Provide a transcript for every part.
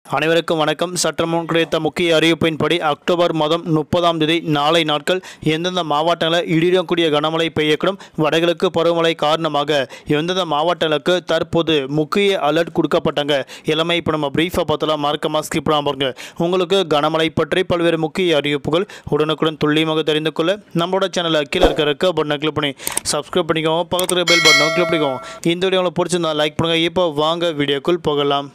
அனைவருக்கும் வணக்கம் சற்றமுன் கிடைத்த முக்கிய அறிவிப்பின்படி அக்டோபர் மாதம் முப்பதாம் தேதி நாளை நாட்கள் எந்தெந்த மாவட்டங்களில் இடிடக்கூடிய கனமழை பெய்யக்கூடும் வடகிழக்கு பருவமழை காரணமாக எந்தெந்த மாவட்டங்களுக்கு தற்போது முக்கிய அலர்ட் கொடுக்கப்பட்டாங்க எல்லாமே இப்போ நம்ம ப்ரீஃபாக பார்த்தலாம் மறக்காம ஸ்கிப் பண்ணாம பாருங்க உங்களுக்கு கனமழை பற்றி பல்வேறு முக்கிய அறிவிப்புகள் உடனுக்குடன் துல்லியமாக தெரிந்து கொள்ள நம்மளோட சேனலை கீழே இருக்க இருக்க பட்டனை கிளிக் பண்ணி சப்ஸ்கிரைப் பண்ணிக்கோங்க பக்கத்தில் பெல் பட்டனை கிளிக் பண்ணிக்கோங்க இந்த வீடியோ உங்களுக்கு பிடிச்சிருந்தா லைக் பண்ணுங்கள் இப்போ வாங்க வீடியோக்குள் போகலாம்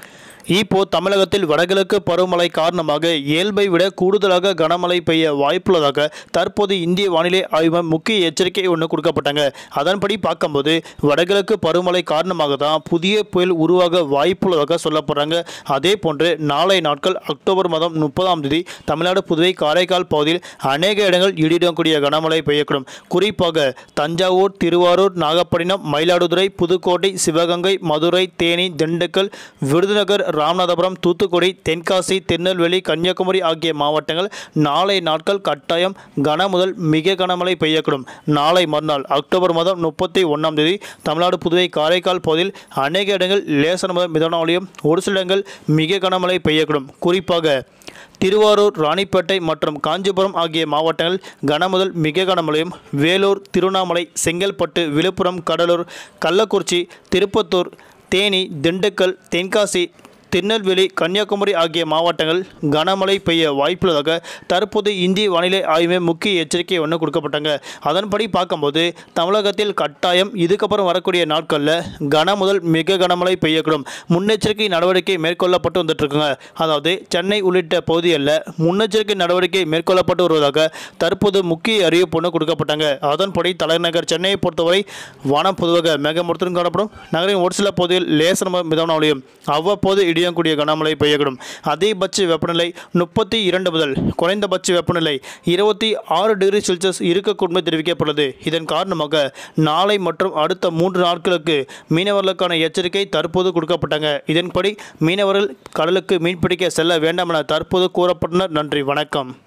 இப்போ தமிழகத்தில் வடகிழக்கு பருவமழை காரணமாக இயல்பை விட கூடுதலாக கனமழை பெய்ய வாய்ப்புள்ளதாக தற்போது இந்திய வானிலை ஆய்வு மையம் முக்கிய எச்சரிக்கை ஒன்று கொடுக்கப்பட்டாங்க அதன்படி பார்க்கும்போது வடகிழக்கு பருவமழை காரணமாக தான் புதிய புயல் உருவாக வாய்ப்புள்ளதாக சொல்லப்படுறாங்க அதே போன்று நாளை நாட்கள் அக்டோபர் மாதம் முப்பதாம் தேதி தமிழ்நாடு புதுவை காரைக்கால் பகுதியில் அநேக இடங்கள் இடிடக்கூடிய கனமழை பெய்யக்கூடும் குறிப்பாக தஞ்சாவூர் திருவாரூர் நாகப்பட்டினம் மயிலாடுதுறை புதுக்கோட்டை சிவகங்கை மதுரை தேனி திண்டுக்கல் விருதுநகர் ராமநாதபுரம் தூத்துக்குடி தென்காசி திருநெல்வேலி கன்னியாகுமரி ஆகிய மாவட்டங்கள் நாளை நாட்கள் கட்டாயம் கன முதல் மிக கனமழை பெய்யக்கூடும் நாளை மறுநாள் அக்டோபர் மாதம் முப்பத்தி ஒன்றாம் தேதி தமிழ்நாடு புதுவை காரைக்கால் பகுதியில் அநேக இடங்கள் லேசன முதல் மிதமான மழையும் ஒரு சில இடங்கள் மிக கனமழை பெய்யக்கூடும் குறிப்பாக திருவாரூர் ராணிப்பேட்டை மற்றும் காஞ்சிபுரம் ஆகிய மாவட்டங்கள் கனமுதல் மிக கனமழையும் வேலூர் திருவண்ணாமலை செங்கல்பட்டு விழுப்புரம் கடலூர் கள்ளக்குறிச்சி திருப்பத்தூர் தேனி திண்டுக்கல் தென்காசி திருநெல்வேலி கன்னியாகுமரி ஆகிய மாவட்டங்கள் கனமழை பெய்ய வாய்ப்புள்ளதாக தற்போது இந்திய வானிலை ஆய்வு மையம் முக்கிய எச்சரிக்கை ஒன்று கொடுக்கப்பட்டாங்க அதன்படி பார்க்கும்போது தமிழகத்தில் கட்டாயம் இதுக்கப்புறம் வரக்கூடிய நாட்களில் கன முதல் மிக கனமழை பெய்யக்கூடும் முன்னெச்சரிக்கை நடவடிக்கை மேற்கொள்ளப்பட்டு வந்துட்டு இருக்குங்க அதாவது சென்னை உள்ளிட்ட பகுதிகளில் முன்னெச்சரிக்கை நடவடிக்கை மேற்கொள்ளப்பட்டு வருவதாக தற்போது முக்கிய அறிவிப்பு ஒன்று கொடுக்கப்பட்டாங்க அதன்படி தலைநகர் சென்னையை பொறுத்தவரை வானம் பொதுவாக மேகமூர்த்தம் காணப்படும் நகரின் ஒரு சில பகுதியில் லேசர் மிதமான ஒளியும் அவ்வப்போது இடியக்கூடிய கனமழை பெய்யக்கூடும் அதிகபட்ச வெப்பநிலை முப்பத்தி இரண்டு முதல் குறைந்தபட்ச வெப்பநிலை இருபத்தி ஆறு டிகிரி செல்சியஸ் இருக்கக்கூடும் தெரிவிக்கப்பட்டுள்ளது இதன் காரணமாக நாளை மற்றும் அடுத்த மூன்று நாட்களுக்கு மீனவர்களுக்கான எச்சரிக்கை தற்போது கொடுக்கப்பட்டாங்க இதன்படி மீனவர்கள் கடலுக்கு மீன்பிடிக்க செல்ல வேண்டாம் என தற்போது கூறப்பட்டனர் நன்றி வணக்கம்